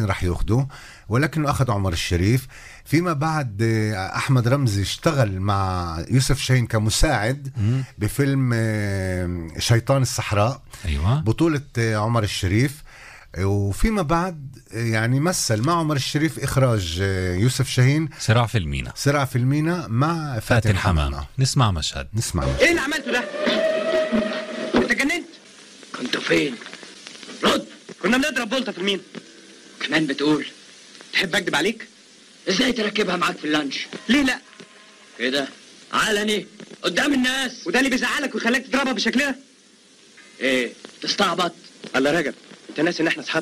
حسني راح ياخده ولكنه اخذ عمر الشريف فيما بعد آه، احمد رمزي اشتغل مع يوسف شاهين كمساعد مم. بفيلم آه، شيطان الصحراء ايوه بطولة آه، عمر الشريف آه، وفيما بعد آه، يعني مثل مع عمر الشريف إخراج آه، يوسف شاهين صراع في المينا صراع في المينا مع فاتن فاتن حمامة حمامة نسمع مشهد نسمع ايه اللي عملته ده؟ انت جننت؟ كنت فين؟ رد كنا بنضرب بولطه في المين كمان بتقول تحب اكدب عليك؟ ازاي تركبها معاك في اللانش ليه لا؟ كده علني قدام الناس وده اللي بيزعلك ويخليك تضربها بالشكل ده؟ ايه تستعبط الله رجب انت ناسي ان احنا اصحاب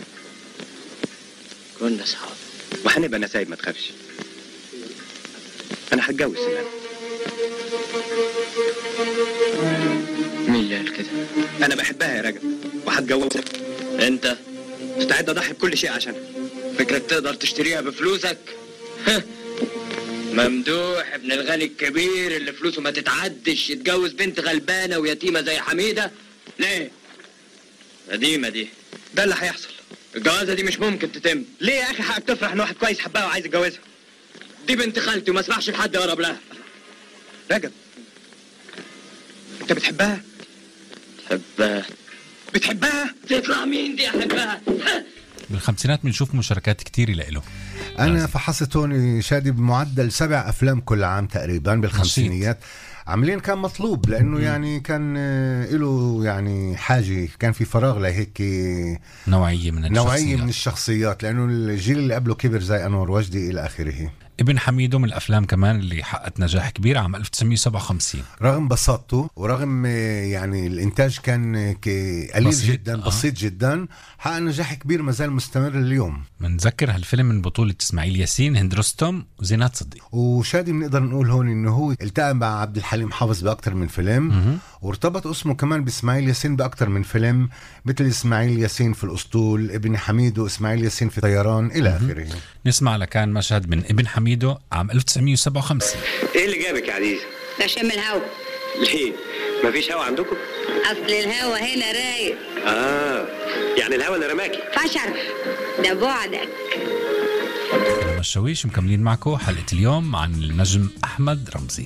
كنا اصحاب وهنبقى نسايب ما تخافش انا هتجوز سنان مين اللي قال كده انا بحبها يا رجب وهتجوزها انت مستعد اضحي بكل شيء عشانها فكرك تقدر تشتريها بفلوسك ممدوح ابن الغني الكبير اللي فلوسه ما تتعدش يتجوز بنت غلبانه ويتيمه زي حميده ليه قديمه دي ده اللي هيحصل الجوازه دي مش ممكن تتم ليه يا اخي حقك تفرح ان واحد كويس حبها وعايز يتجوزها دي بنت خالتي وما اسمحش لحد يقرب لها رجب انت بتحبها حبها بتحبها تطلع مين دي احبها بالخمسينات بنشوف مشاركات كتير لإله أنا فحصت هون شادي بمعدل سبع أفلام كل عام تقريبا بالخمسينيات عاملين كان مطلوب لأنه يعني كان آه، له يعني حاجة كان في فراغ لهيك نوعية من الشخصيات نوعية من الشخصيات لأنه الجيل اللي قبله كبر زي أنور وجدي إلى آخره ابن حميدو من الأفلام كمان اللي حققت نجاح كبير عام 1957 رغم بساطته ورغم آه، يعني الانتاج كان آه، ك- قليل بسيط، جدا آه. بسيط جدا حقق نجاح كبير ما زال مستمر اليوم بنذكر هالفيلم من بطولة إسماعيل ياسين هند رستم وزينات صديق وشادي بنقدر نقول هون انه هو التقى مع عبد الحليم حافظ باكثر من فيلم مهم. وارتبط اسمه كمان باسماعيل ياسين باكثر من فيلم مثل اسماعيل ياسين في الاسطول ابن حميد واسماعيل ياسين في طيران الى اخره نسمع لكان مشهد من ابن حميدو عام 1957 ايه اللي جابك يا عزيز بشم الهوا ليه مفيش هوا عندكم اصل الهوا هنا رايق اه يعني الهوا اللي رماكي فشر ده بعدك لما الشويش مكملين معكم حلقة اليوم عن النجم أحمد رمزي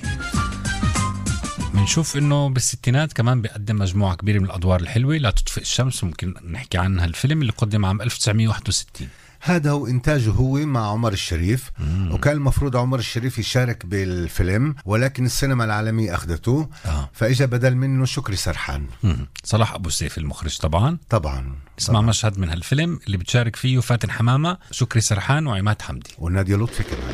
بنشوف انه بالستينات كمان بيقدم مجموعة كبيرة من الأدوار الحلوة لا تطفئ الشمس ممكن نحكي عنها الفيلم اللي قدم عام 1961 هذا هو انتاجه هو مع عمر الشريف وكان المفروض عمر الشريف يشارك بالفيلم ولكن السينما العالمية اخذته آه. فاجا بدل منه شكري سرحان مم. صلاح أبو سيف المخرج طبعا طبعا اسمع مشهد من هالفيلم اللي بتشارك فيه فاتن حمامة شكري سرحان وعماد حمدي ونادية لطفي كمان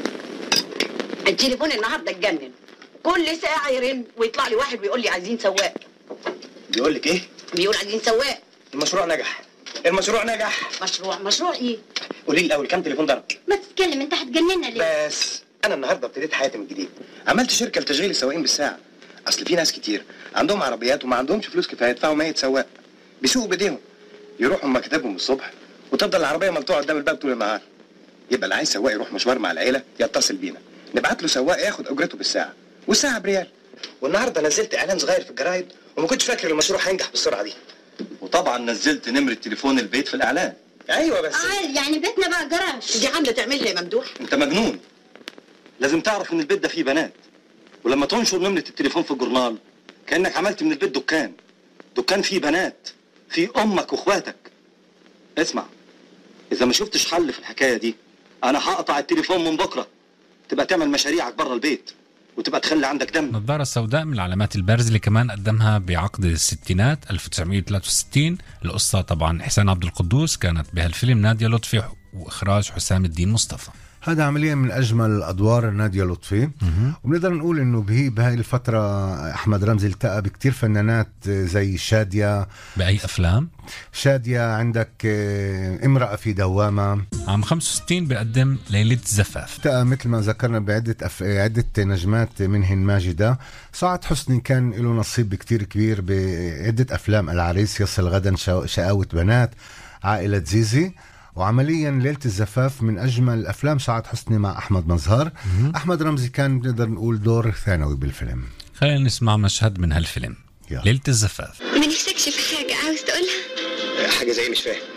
التليفون النهارده اتجنن كل ساعه يرن ويطلع لي واحد ويقول لي عايزين سواق بيقول لك ايه بيقول عايزين سواق المشروع نجح المشروع نجح مشروع مشروع ايه قولي لي الاول كام تليفون ضرب ما تتكلم انت هتجننا ليه بس انا النهارده ابتديت حياتي من جديد عملت شركه لتشغيل السواقين بالساعه اصل في ناس كتير عندهم عربيات وما عندهمش فلوس كفايه يدفعوا 100 سواق بيسوقوا بايديهم يروحوا مكتبهم الصبح وتفضل العربيه مقطوعه قدام الباب طول النهار يبقى اللي عايز سواق يروح مشوار مع العيله يتصل بينا نبعت له سواق ياخد اجرته بالساعه والساعه بريال والنهارده نزلت اعلان صغير في الجرايد وما كنتش فاكر المشروع هينجح بالسرعه دي وطبعا نزلت نمرة تليفون البيت في الإعلان ايوه بس عادي يعني بيتنا بقى جراج دي عامله تعملها يا ممدوح أنت مجنون لازم تعرف إن البيت ده فيه بنات ولما تنشر نمرة التليفون في الجورنال كأنك عملت من البيت دكان دكان فيه بنات فيه أمك وإخواتك اسمع إذا ما شفتش حل في الحكاية دي أنا هقطع التليفون من بكرة تبقى تعمل مشاريعك بره البيت وتبقى تخلي عندك دم النظارة السوداء من العلامات البارزة اللي كمان قدمها بعقد الستينات 1963 القصة طبعا إحسان عبد القدوس كانت بهالفيلم نادية لطفي وإخراج حسام الدين مصطفى هذا عمليا من اجمل ادوار ناديه لطفي وبنقدر نقول انه به بهاي الفتره احمد رمزي التقى بكتير فنانات زي شاديه بأي أفلام شاديه عندك آه، امراه في دوامه عام 65 بقدم ليلة الزفاف التقى مثل ما ذكرنا بعده أف... عده نجمات منهن ماجده سعد حسني كان له نصيب كتير كبير بعده افلام العريس يصل غدا شا- شقاوه بنات عائله زيزي وعمليا ليله الزفاف من اجمل افلام سعد حسني مع احمد مظهر احمد رمزي كان نقدر نقول دور ثانوي بالفيلم خلينا نسمع مشهد من هالفيلم يلا. ليلة الزفاف ما نفسكش في حاجة عاوز تقولها حاجه زي إيه مش فاهم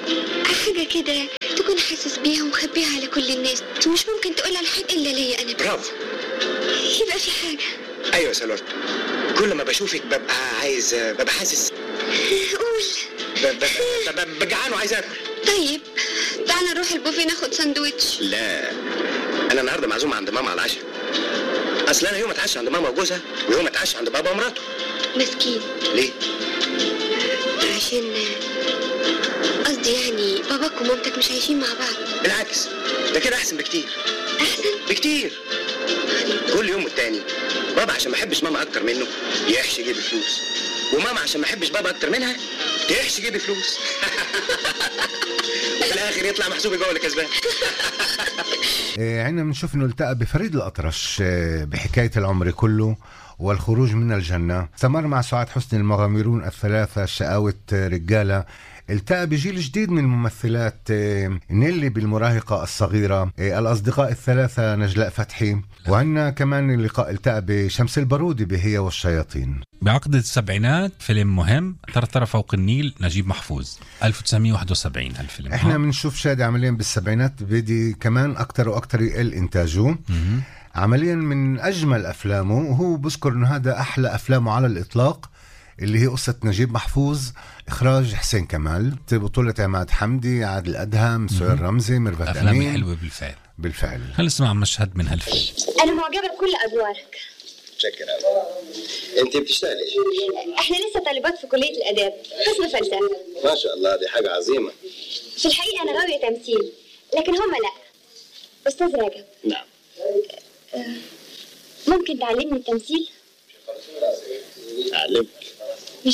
حاجة كده تكون حاسس بيها ومخبيها على كل الناس ومش ممكن تقولها لحد إلا ليا أنا بس. برافو يبقى في حاجة ايوه يا سلوى كل ما بشوفك ببقى عايز ببقى حاسس قول ب- ب- ب- ب- بجعان وعايز اكل طيب تعالى نروح البوفيه ناخد ساندوتش لا انا النهارده معزوم عند ماما على العشاء اصل انا يوم اتعشى عند ماما وجوزها ويوم اتعشى عند بابا ومراته مسكين ليه عشان قصدي يعني باباك ومامتك مش عايشين مع بعض بالعكس ده كده احسن بكتير أحسن بكتير كل يوم والتاني بابا عشان ما يحبش ماما اكتر منه يحشي جيبي فلوس وماما عشان ما يحبش بابا اكتر منها تحشي جيبي فلوس وفي الاخر يطلع محسوبي بابا اللي كسبان آه، عنا بنشوف انه التقى بفريد الاطرش آه، بحكايه العمر كله والخروج من الجنه استمر مع سعاد حسني المغامرون الثلاثه شقاوه آه، رجاله التقى بجيل جديد من الممثلات آه، نيلي بالمراهقة الصغيرة آه، الأصدقاء الثلاثة نجلاء فتحي وعنا كمان اللقاء التقى بشمس البارودي بهي والشياطين بعقد السبعينات فيلم مهم ثرثرة فوق النيل نجيب محفوظ 1971 الفيلم احنا ها؟ بنشوف شادي عمليا بالسبعينات بدي كمان اكتر واكتر يقل انتاجه مهم. عمليا من اجمل افلامه وهو بذكر انه هذا احلى افلامه على الاطلاق اللي هي قصة نجيب محفوظ إخراج حسين كمال بطولة عماد حمدي عادل أدهم سهير رمزي ميرفت افلام أمين حلوه بالفعل بالفعل خلينا نسمع مشهد من هالفيلم أنا معجبة بكل أدوارك شكرا انت بتشتغلي إحنا لسه طالبات في كلية الآداب قسم فلسفة ما شاء الله دي حاجه عظيمه في الحقيقة أنا غاوية تمثيل لكن هما لأ أستاذ رجب نعم ممكن تعلمني التمثيل؟ اعلمك مش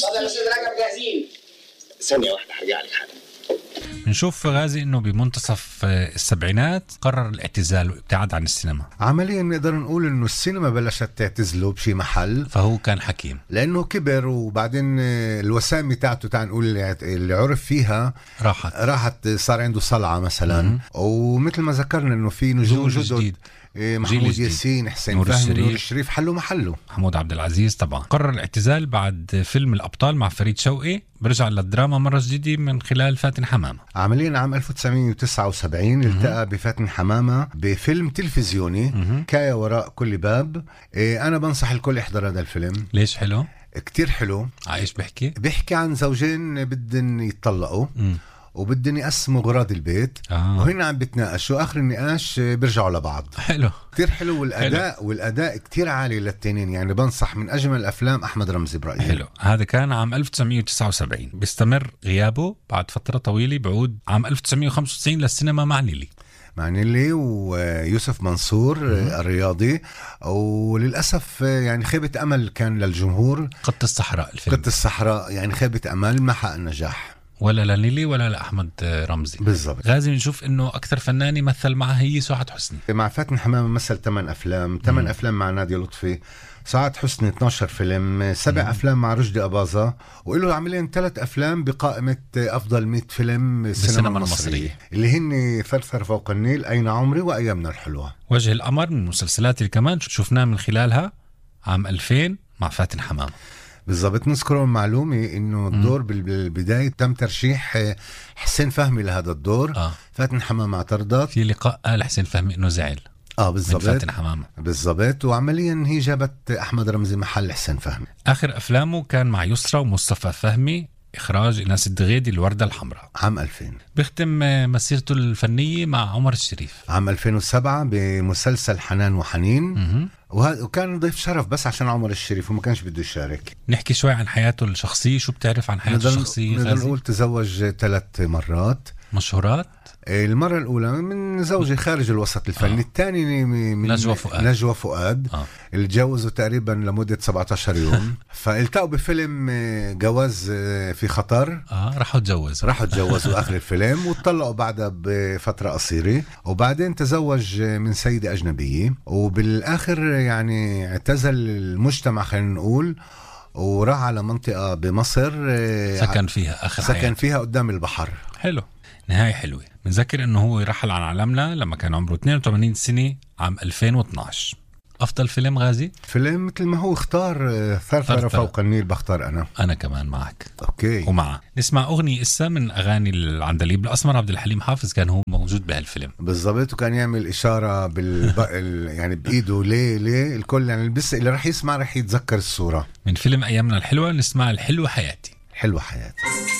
ثانيه واحده هرجع لك حالا بنشوف غازي انه بمنتصف آه، السبعينات قرر الاعتزال والابتعاد عن السينما عمليا نقدر نقول انه السينما بلشت تعتزله بشي محل فهو كان حكيم لانه كبر وبعدين آه، الوسامه تاعته تعال نقول اللي اللي عرف فيها راحت راحت صار عنده صلعه مثلا ومثل ما ذكرنا انه في نجوم جيل جدد جديد. إيه، جيل محمود جديد. ياسين حسين نور فهمي الشريف. نور الشريف حلوا محله محمود عبد العزيز طبعا قرر الاعتزال بعد فيلم الابطال مع فريد شوقي برجع للدراما مره جديده من خلال فاتن حمامه عمليا عام 1979 التقى بفاتن حمامة بفيلم تلفزيوني كايا وراء كل باب إيه أنا بنصح الكل يحضر هذا الفيلم ليش حلو كتير حلو عايش بحكي بيحكي عن زوجين بدن يتطلقوا مم. وبدن يقسموا غراض البيت آه. وهن عم بتناقشوا اخر النقاش آه، بيرجعوا لبعض حلو كتير حلو والاداء والاداء كتير عالي للتنين يعني بنصح من اجمل افلام احمد رمزي برايي حلو هذا كان عام 1979 بيستمر غيابه بعد فترة طويلة بعود عام 1995 للسينما مع نيلي مع نيلي ويوسف منصور آه، الرياضي وللاسف آه، يعني خيبه امل كان للجمهور قط الصحراء الفيلم قط الصحراء يعني خيبه امل ما حقق نجاح ولا لنيلي ولا لأحمد رمزي بالضبط غازي نشوف انه اكثر فنانة مثل معها هي سعاد حسني مع فاتن حمامه مثل 8 افلام 8 افلام مع نادية لطفي سعاد حسني 12 فيلم سبع افلام مع رشدي اباظه وله عاملين ثلاث افلام بقائمه افضل 100 فيلم السينما بالسينما المصريه المصرية. اللي هن ثرثر فوق النيل اين عمري وايامنا الحلوه وجه القمر من المسلسلات اللي كمان شفناه من خلالها عام 2000 مع فاتن حمام بالضبط نذكر معلومه انه الدور بال- بالبدايه تم ترشيح آه، حسين فهمي لهذا الدور اه فاتن حمامه اعترضت في لقاء قال حسين فهمي انه زعل اه من بالضبط فاتن حمامة بالضبط وعمليا هي جابت احمد رمزي محل حسين فهمي اخر افلامه كان مع يسرى ومصطفى فهمي اخراج ايناس الدغيدي الوردة الحمراء عام 2000 بيختم آه، مسيرته الفنية مع عمر الشريف عام 2007 بمسلسل حنان وحنين مهم. وهذا وكان ضيف شرف بس عشان عمر الشريف وما كانش بده يشارك نحكي شوي عن حياته الشخصية شو بتعرف عن حياته نقدر الشخصية نقدر غازي؟ نقول تزوج ثلاث مرات مشهورات المرة الأولى من زوجة خارج الوسط الفني آه. الثاني من نجوى فؤاد. نجوى فؤاد اه اللي تجوزوا تقريبا لمدة 17 يوم فالتقوا بفيلم آه، جواز آه، في خطر اه راحوا تجوزوا راحوا تجوزوا اخر الفيلم وطلقوا بعدها بفتره قصيره وبعدين تزوج من سيده اجنبيه وبالاخر يعني اعتزل المجتمع خلينا نقول وراح على منطقه بمصر آه، سكن فيها اخر سكن حياته فيها قدام البحر حلو نهاية حلوة بنذكر انه هو رحل عن عالمنا لما كان عمره 82 سنة عام 2012 افضل فيلم غازي فيلم مثل ما هو اختار آه، ثرثرة ثرثرة. فوق النيل بختار انا انا كمان معك اوكي ومعه نسمع اغنيه اسا من اغاني العندليب الاسمر عبد الحليم حافظ كان هو موجود بهالفيلم بالضبط وكان يعمل اشاره بال ال- يعني بايده ليه ليه الكل يعني بس اللي رح يسمع رح يتذكر الصوره من فيلم ايامنا الحلوه نسمع الحلوه حياتي حلوه حياتي